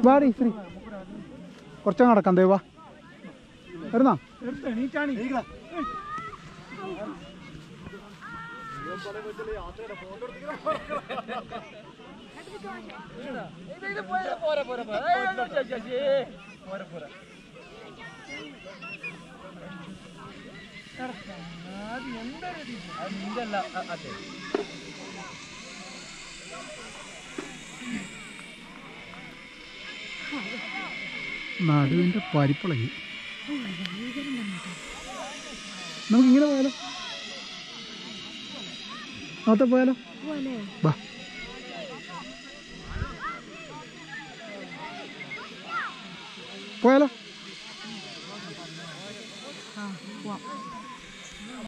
വാടി ശ്രീ കുറച്ചങ്ങ് നടക്കാം ദേ വാ വരുന്നാ നടുവിൻ്റെ പരിപ്പിളകി നമുക്ക് ഇങ്ങനെ പോയാലോ നോത്തെ പോയാലോ വാ പോയാലോ